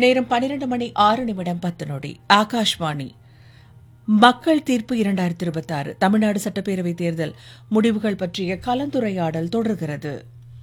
நேரம் பன்னிரண்டு மணி ஆறு நிமிடம் பத்து நொடி ஆகாஷ்வாணி மக்கள் தீர்ப்பு இரண்டாயிரத்தி இருபத்தாறு தமிழ்நாடு சட்டப்பேரவைத் தேர்தல் முடிவுகள் பற்றிய கலந்துரையாடல் தொடர்கிறது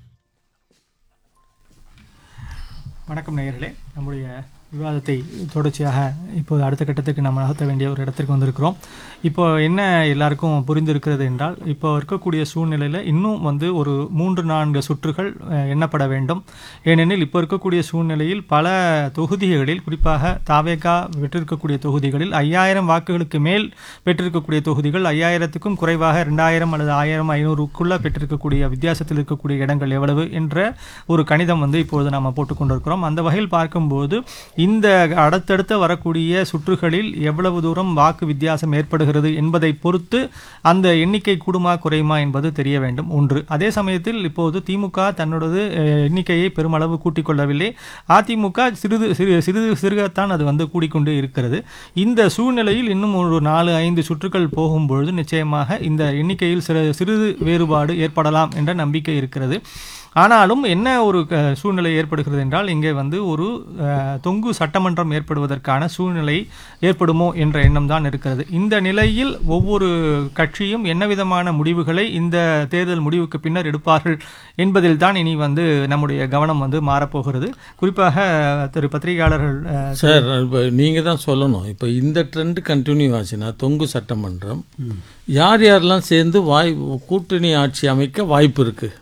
வணக்கம் நேயர்களே நம்முடைய விவாதத்தை தொடர்ச்சியாக இப்போது அடுத்த கட்டத்துக்கு நம்ம நகர்த்த வேண்டிய ஒரு இடத்திற்கு வந்திருக்கிறோம் இப்போ என்ன எல்லாருக்கும் புரிந்திருக்கிறது என்றால் இப்போ இருக்கக்கூடிய சூழ்நிலையில் இன்னும் வந்து ஒரு மூன்று நான்கு சுற்றுகள் அஹ், எண்ணப்பட வேண்டும் ஏனெனில் இப்போ இருக்கக்கூடிய சூழ்நிலையில் பல தொகுதிகளில் குறிப்பாக தாவேகா பெற்றிருக்கக்கூடிய தொகுதிகளில் ஐயாயிரம் வாக்குகளுக்கு மேல் பெற்றிருக்கக்கூடிய தொகுதிகள் ஐயாயிரத்துக்கும் குறைவாக ரெண்டாயிரம் அல்லது ஆயிரம் ஐநூறுக்குள்ளே பெற்றிருக்கக்கூடிய வித்தியாசத்தில் இருக்கக்கூடிய இடங்கள் எவ்வளவு என்ற ஒரு கணிதம் வந்து இப்பொழுது நாம் போட்டுக்கொண்டிருக்கிறோம் அந்த வகையில் பார்க்கும்போது இந்த அடுத்தடுத்த வரக்கூடிய சுற்றுகளில் எவ்வளவு தூரம் வாக்கு வித்தியாசம் ஏற்படுகிறது என்பதை பொறுத்து அந்த எண்ணிக்கை கூடுமா குறையுமா என்பது தெரிய வேண்டும் ஒன்று அதே சமயத்தில் இப்போது திமுக தன்னோடது அஹ், எண்ணிக்கையை பெருமளவு கூட்டிக் கொள்ளவில்லை அதிமுக சிறிது சிறு சிறிது சிறுகத்தான் அது வந்து கூடிக்கொண்டு இருக்கிறது இந்த சூழ்நிலையில் இன்னும் ஒரு நாலு ஐந்து சுற்றுகள் போகும்பொழுது நிச்சயமாக இந்த எண்ணிக்கையில் சிறு சிறிது வேறுபாடு ஏற்படலாம் என்ற நம்பிக்கை இருக்கிறது ஆனாலும் என்ன ஒரு அஹ், சூழ்நிலை ஏற்படுகிறது என்றால் இங்கே வந்து ஒரு அஹ், தொங்கு சட்டமன்றம் ஏற்படுவதற்கான சூழ்நிலை ஏற்படுமோ என்ற எண்ணம் தான் இருக்கிறது இந்த நிலையில் ஒவ்வொரு கட்சியும் என்ன விதமான முடிவுகளை இந்த தேர்தல் முடிவுக்கு பின்னர் எடுப்பார்கள் என்பதில் தான் இனி வந்து நம்முடைய கவனம் வந்து மாறப்போகிறது குறிப்பாக திரு பத்திரிகையாளர்கள் அஹ், சார் இப்போ நீங்கள் தான் சொல்லணும் இப்போ இந்த ட்ரெண்ட் கண்டினியூ ஆச்சுன்னா தொங்கு சட்டமன்றம் யார் யாரெல்லாம் சேர்ந்து வாய் கூட்டணி ஆட்சி அமைக்க வாய்ப்பு இருக்குது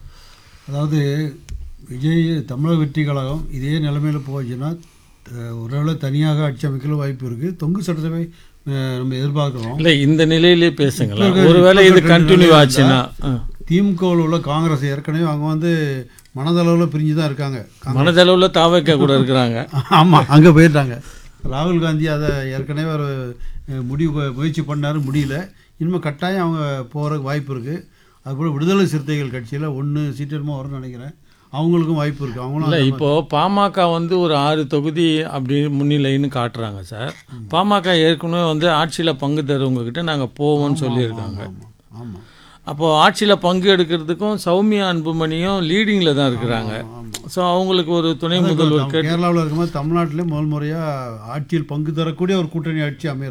அதாவது விஜய் தமிழக வெற்றி கழகம் இதே நிலைமையில் போச்சுன்னா அஹ், ஒருவேளை தனியாக ஆட்சி அமைக்கல வாய்ப்பு இருக்குது தொங்கு சட்டசபை அஹ், நம்ம எதிர்பார்க்குறோம் இல்லை இந்த நிலையிலே பேசுங்களேன் இப்ப இருக்க- ஒருவேளை இப்ப இது இருக்க கண்டினியூ trend ஆச்சுன்னா ஆ. திமுகவில் உள்ள காங்கிரஸ் ஏற்கனவே அவங்க வந்து மனதளவில் பிரிஞ்சு தான் இருக்காங்க மனதளவில் தாவைக்க கூட இருக்கிறாங்க ஆமாம் அங்கே போயிட்டாங்க ராகுல் காந்தி அதை ஏற்கனவே ஒரு அஹ், முடிவு முயற்சி பண்ணாரு முடியல இனிமேல் கட்டாயம் அவங்க போகிறதுக்கு வாய்ப்பு இருக்குது அதுபோல் விடுதலை சிறுத்தைகள் கட்சியில் ஒன்று சீட்டு என்னமோ வரும்னு நினைக்கிறேன் அவங்களுக்கும் வாய்ப்பு இருக்குது அவங்களும் இல்லை அந்த இப்போ பாமக வந்து ஒரு ஆறு தொகுதி அப்படி முன்னிலைன்னு காட்டுறாங்க சார் பாமக ஏற்கனவே வந்து ஆட்சியில் பங்கு தருவங்க கிட்ட நாங்கள் போவோம்னு சொல்லியிருக்காங்க ஆமாம் அப்போ ஆட்சியில் பங்கு எடுக்கிறதுக்கும் சௌமியா அன்புமணியும் லீடிங்கில் தான் இருக்கிறாங்க ஸோ அவங்களுக்கு ஒரு துணை முதல்வர் கேட்டு கேரளாவில் இருக்கும்போது தமிழ்நாட்டிலே முதல் முறையாக ஆட்சியில் பங்கு தரக்கூடிய ஒரு கூட்டணி ஆட்சி அமைய